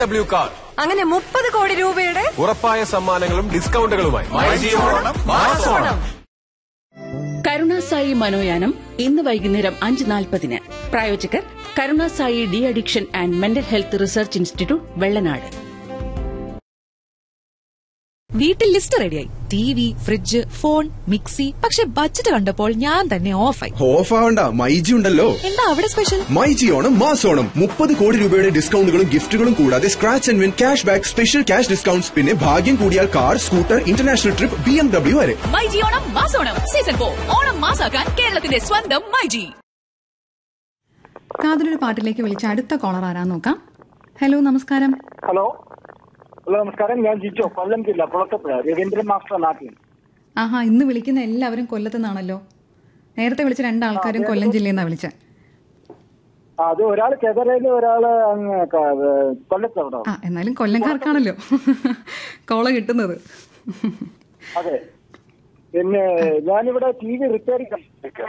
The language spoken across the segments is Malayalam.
ഡബ്ല്യു കാർ അങ്ങനെ മുപ്പത് കോടി രൂപയുടെ ഉറപ്പായ സമ്മാനങ്ങളും ഡിസ്കൗണ്ടുകളുമായി കരുണാസായി മനോയാനം ഇന്ന് വൈകുന്നേരം അഞ്ച് നാൽപ്പതിന് പ്രായോജകർ Karunasai de addiction and mental health research institute Vellanad വീട്ടിൽ ലിസ്റ്റ് റെഡിയായി T V fridge phone mixie പക്ഷെ ബഡ്ജറ്റ് കണ്ടപ്പോൾ ഞാൻ തന്നെ ഓഫായി ഓഫ് ആവണ്ട മൈജി ഉണ്ടല്ലോ എന്താ അവിടെ സ്പെഷ്യൽ മൈജി ഓണം മാസോണം മുപ്പത് കോടി രൂപയുടെ ഡിസ്കൗണ്ടുകളും ഗിഫ്റ്റുകളും കൂടാതെ scratch and win cash back special cash discounts പിന്നെ ഭാഗ്യം കൂടിയാൽ car scooter international trip B M W വരെ മൈജി ഓണം മാസോണം സീസൺ ഫോർ ഓണം മാസാക്കാൻ കേരളത്തിന്റെ സ്വന്തം മൈജി കാതിലൊരു പാട്ടിലേക്ക് വിളിച്ച അടുത്ത കോളർ ആരാന്ന് നോക്കാം ഹലോ നമസ്കാരം ഹലോ ഹലോ നമസ്കാരം ഞാൻ ജിജോ കൊല്ലം ജില്ല കുളത്തപ്പുഴ രവീന്ദ്രൻ മാസ്റ്റർ നാട്ടിൽ ആഹാ ഇന്ന് വിളിക്കുന്ന എല്ലാവരും കൊല്ലത്തു നിന്നാണല്ലോ നേരത്തെ വിളിച്ച രണ്ടാൾക്കാരും കൊല്ലം ജില്ലയിൽ നിന്നാണ് വിളിച്ചത് ആ, അത് ഒരാൾ ചെതറയില് ഒരാള് അങ്ങ് ക- ഏ, കൊല്ലത്തവിടെ ആ എന്നാലും കൊല്ലംകാർക്കാണല്ലോ കോള് കിട്ടുന്നത് അതെ പിന്നെ ഞാനിവിടെ T V repairing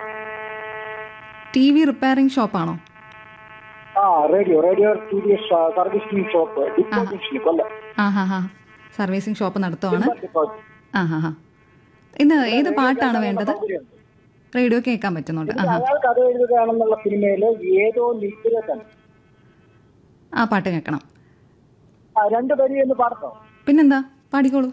T V repairing ഷോപ്പാണോ ആ radio radio T V servicing shop ഡിപ്പോസിഷൻ കൊല്ലം ആ ഹാ ഹാ സർവീസിംഗ് ഷോപ്പ് നടത്തുവാണ് ഡിപ്പോസിറ്റ്. ആ ഹാ ഹാ ഇന്ന് ഏത് പാട്ടാണ് വേണ്ടത് റേഡിയോ കേൾക്കാൻ പറ്റുന്നുണ്ട് ആ ഹാ അയാൾ കഥ എഴുതുകയാണെന്നുള്ള സിനിമയില് ഏതോ നിഗ്രതൻ ആ പാട്ട് കേൾക്കണം ആ രണ്ട് വരി എന്ന് പാടത്തോ പിന്നെന്താ പാടിക്കോളൂ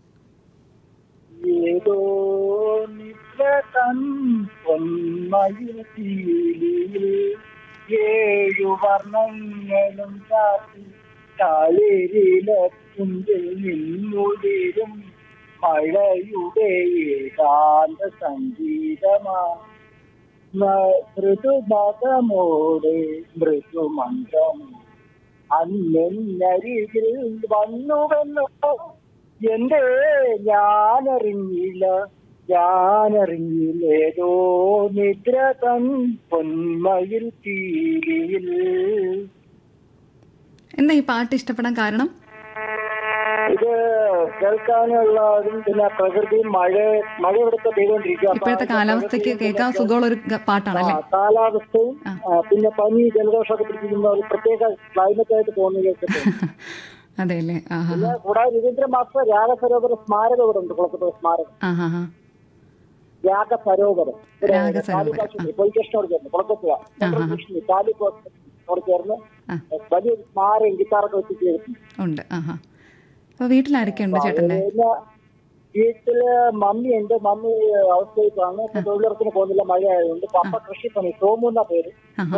ഏതോ നിഗ്രതൻ പൊന്മയിൽ തീലിയിൽ ഏഴു വർണ്ണങ്ങളും ചാത്തി തളിരിലത്തുമ്പിൽ നിന്നുതിരും മഴയുടെ ഏകാന്ത സംഗീതമാ മൃദുമതമോടെ മൃദുമന്ത്രം അന്നരികിൽ വന്നുവെന്നോ എന്റെ ഞാനറിഞ്ഞില്ല ഞാനറിഞ്ഞില്ല ഏതോ നിദ്ര തൻ പൊന്മയിൽ തീരിയിൽ എന്താ ഈ പാട്ട് ഇഷ്ടപ്പെടാൻ കാരണം ഇത് കേൾക്കാനുള്ളതും പിന്നെ പ്രകൃതിയും മഴ മഴ ഇവിടുത്തെ പെയ്തുകൊണ്ടിരിക്കുക അപ്പൊ ഇപ്പോഴത്തെ കാലാവസ്ഥയ്ക്ക് കേൾക്കാൻ സുഖമുള്ള ഒരു ഗ- പാട്ടാണല്ലേ ആ, കാലാവസ്ഥയും ആ, പിന്നെ പനി ജലദോഷമൊക്കെ പിടിച്ചിരിക്കുന്ന ഒരു പ്രത്യേക ക്ലൈമറ്റ് ആയിട്ട് തോന്നുകയൊക്കെ അതെ അല്ലേ ആ ഹാ പിന്നെ കൂടാതെ രവീന്ദ്ര മാസ്റ്റർ രാഗസരോവര സ്മാരകം ഇവിടെ ഉണ്ട് കുളത്തൂർ സ്മാരകം ആ ഹാ ഹാ രാഗസരോവരം ഇവിടെ രാഗസരോവരം, കാലിക്കറ്റ് പോലീസ് സ്റ്റേഷനോട് ചേർന്ന് കുളത്തൂർ സെൻട്രൽ സ്റ്റേഷനിൽ കാലിക്കോട് ചേർന്ന് ആ. വലിയൊരു സ്മാരകം ഗിത്താറൊക്കെ വെച്ച് ചെയ്തിട്ടുണ്ട് ഉണ്ട് ആ ഹാ അപ്പൊ വീട്ടിലാരൊക്കെയുണ്ട് ചേട്ടന്റെ പിന്നെ വീട്ടില് മമ്മി ഉണ്ട് മമ്മി ഹൗസ് വൈഫ് ആണ് ഇപ്പൊ തൊഴിലുറപ്പിന് പോകുന്നില്ല മഴ ആയതുകൊണ്ട് പപ്പ കൃഷിപ്പണി സോമു എന്ന പേര് ആഹാ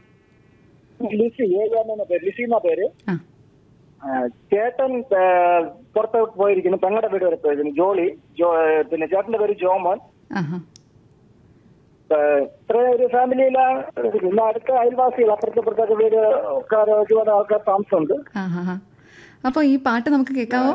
ലിസി ഏരിയ എന്ന പേര് ലിസി എന്ന പേര് ആ ആ, ചേട്ടൻ ആ, പുറത്തോട്ട് പോയിരിക്കുന്നു പെങ്ങളുടെ വീട് വരെ പോയിരിക്കുന്നു ജോളി ജോ പിന്നെ ചേട്ടന്റെ പേര് ജോമോൻ ആഹാ ആ, ഇത്ര ഒരു ഫാമിലിയിലാണ് പിന്നെ അടുത്ത അയൽവാസികൾ അപ്പുറത്തെ ഇപ്പുറത്തൊക്കെ വീട് ഒക്കെ ഒരുപാട് ആൾക്കാർ താമസമുണ്ട് ആ ഹാ ഹാ അപ്പൊ ഈ പാട്ട് നമുക്ക് കേൾക്കാവോ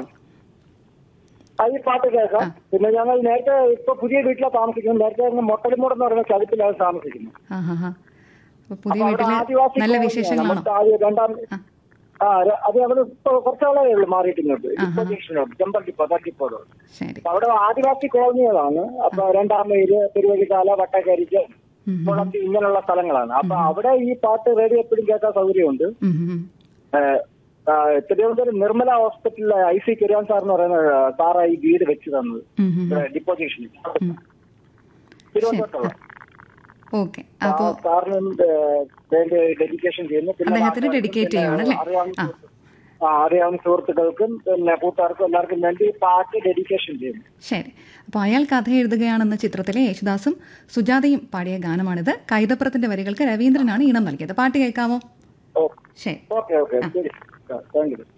ആ, ഈ പാട്ട് കേൾക്കാം പിന്നെ ഞങ്ങൾ നേരത്തെ ഇപ്പൊ പുതിയ വീട്ടിലാണ് താമസിക്കുന്നത് നേരത്തെ അങ്ങ് മൊട്ടലിമൂട് എന്ന് പറയുന്ന സ്ഥലത്തിലാണ് താമസിക്കുന്നത് ആ ഹാ ഹാ അപ്പൊ പുതിയ അപ്പൊ അവിടെ വീട്ടില് ആദിവാസി നല്ല കോളനിയാണ്. വിശേഷങ്ങളാണോ നമുക്ക് ആദ്യം രണ്ടാം ആ ര- അത് അവിടെ ഇപ്പൊ കുറച്ചാളേ ഉള്ളൂ മാറിയിട്ട് ഇങ്ങോട്ട് ഡിപ്പോ ജംഗ്ഷനിലോട്ട് ചെമ്പൽ ഡിപ്പോ തട്ടിപ്പോട് ശരി അപ്പൊ അവിടെ ആദിവാസി കോളനികളാണ് അപ്പൊ രണ്ടാം മൈല് പെരുവഴിക്കാല വട്ടക്കരിക്ക് കുളത്തി ഇങ്ങനെയുള്ള സ്ഥലങ്ങളാണ് അപ്പൊ അവിടെ ഈ പാട്ട് റേഡിയോ എപ്പോഴും കേൾക്കാൻ സൗകര്യമുണ്ട് ഉം, ഉം, ഉം. ഏഹ്, ആ, തിരുവനന്തപുരം നിർമ്മല ഹോസ്പിറ്റലിലെ ഐ സി കിരാൻ സാർ എന്ന് പറയുന്ന സാറാ ഈ വീട് വെച്ച് തന്നത് ഉം, ഉം, ഉം. ഇവിടെ ഡിപ്പോ ജംഗ്ഷനിൽ തിരുവനന്തപുരത്തുള്ള ഓക്കെ ആ അപ്പോ സാറിന് ഏഹ്, വേണ്ടി ഡെഡിക്കേഷൻ ചെയ്യുന്നു അദ്ദേഹത്തിന് നാട്ടുകാർക്കും dedicate പിന്നെ ചെയ്യുവാണല്ലേ? അറിയാവുന്ന ആ. സുഹൃത്ത്- ആ, അറിയാവുന്ന സുഹൃത്തുക്കൾക്കും പിന്നെ കൂട്ടുകാർക്കും എല്ലാവർക്കും വേണ്ടി ഈ പാട്ട് ഡെഡിക്കേഷൻ ചെയ്യുന്നു ശരി അപ്പോൾ അയാൾ കഥ എഴുതുകയാണെന്ന ചിത്രത്തിലെ യേശുദാസും സുജാതയും പാടിയ ഗാനമാണിത് കൈതപ്രത്തിന്റെ വരികൾക്ക് രവീന്ദ്രനാണ് ഈണം നൽകിയത് പാട്ട് കേൾക്കാമോ ഓക്കെ ശരി ഓക്കെ ഓക്കെ ശരി താങ്ക് യു